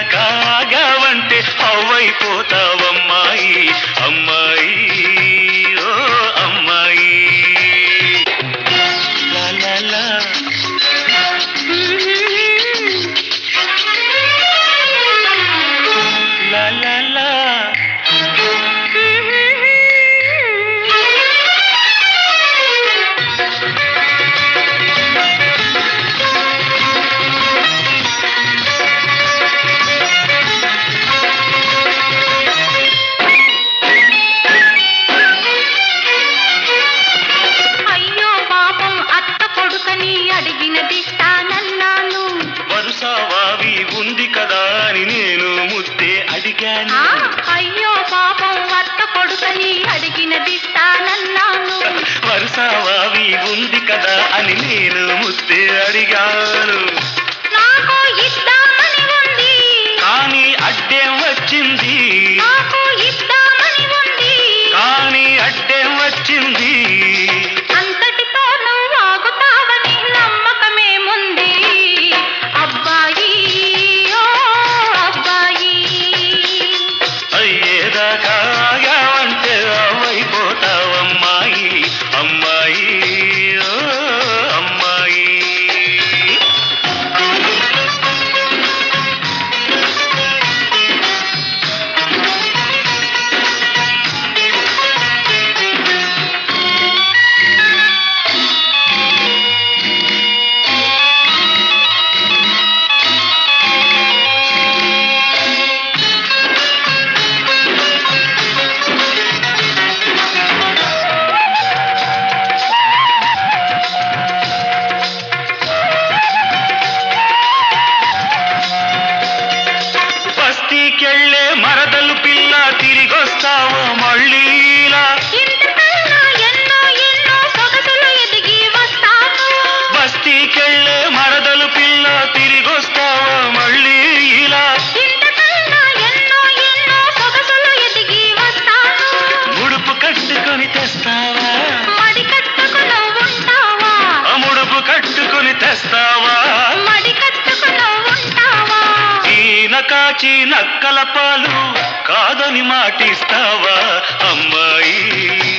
అయ్యేదాకా ఆగావంటే అవ్వైపోతావమ్మాయి అమ్మాయి ఓ అమ్మాయి లా లా లా లా లా లా అయ్యో పాపం అత్త కొడుకని అడిగినది తానన్నాను వరుస వావి ఉంది కదా అని నేను ముద్దే అడిగాను ఆ, అయ్యో పాపం అత్త కొడుకని అడిగినది తానన్నాను వరుస వావి ఉంది కదా అని నేను ముద్దే అడిగాను నాకు ఇద్దామని ఉంది కానీ అడ్డేం వచ్చింది నాకు ఇద్దామని ఉంది కానీ అడ్డేం వచ్చింది అంతటితో నువ్వు ఆగుతావని నమ్మకమేముంది అబ్బాయి ఓ అబ్బాయి అయ్యేదాకా ఆగావంటే అవైపోతావమ్మాయి అమ్మాయి ఓ అమ్మాయి బస్తీకెళ్ళే మరదలు పిల్ల తిరిగొస్తావో మళ్ళీలా ఇంతకన్నా ఎన్నో ఎన్నో సొగసులు ఎదిగి వస్తాను బస్తీకెళ్ళే మరదలు పిల్ల తిరిగొస్తావో మళ్ళీ ఇలా ఇంతకన్నా ఎన్నో ఎన్నో సొగసులు ఎదిగి వస్తాను ముడుపు కట్టుకొని తెస్తావా మడి కట్టుకుని ఉంటావా ఆ ముడుపు కట్టుకొని తెస్తావా మడి కట్టుకుని ఉంటావా ఈన కాచి నక్కల పాలు కాదని మాటిస్తావా అమ్మాయి